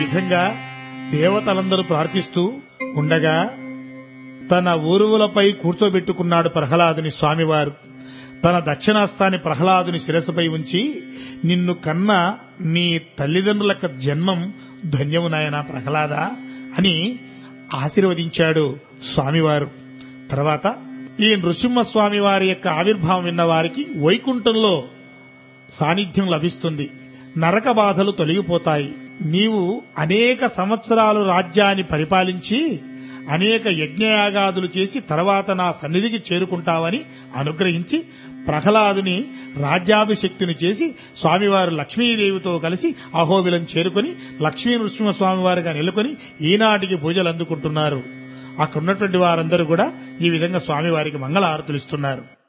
విధంగా దేవతలందరూ ప్రార్థిస్తూ ఉండగా తన ఊరువులపై కూర్చోబెట్టుకున్నాడు ప్రహ్లాదుని స్వామివారు తన దక్షిణాస్తాన్ని ప్రహ్లాదుని శిరస్సుపై ఉంచి నిన్ను కన్న నీ తల్లిదండ్రుల జన్మం ధన్యము నాయన ప్రహ్లాద అని ఆశీర్వదించాడు స్వామివారు తర్వాత ఈ నృసింహస్వామి వారి యొక్క ఆవిర్భావం విన్న వారికి వైకుంఠంలో సాన్నిధ్యం లభిస్తుంది నరక బాధలు తొలగిపోతాయి నీవు అనేక సంవత్సరాలు రాజ్యాన్ని పరిపాలించి అనేక యజ్ఞయాగాదులు చేసి తర్వాత నా సన్నిధికి చేరుకుంటావని అనుగ్రహించి ప్రహ్లాదుని రాజ్యాభిషక్తిని చేసి స్వామివారు లక్ష్మీదేవితో కలిసి అహోబిలం చేరుకొని లక్ష్మీ నృసింహస్వామివారిగా నెలకొని ఈనాటికి పూజలు అందుకుంటున్నారు అక్కడ ఉన్నటువంటి వారందరూ కూడా ఈ విధంగా స్వామివారికి మంగళ ఆరతులు ఇస్తున్నారు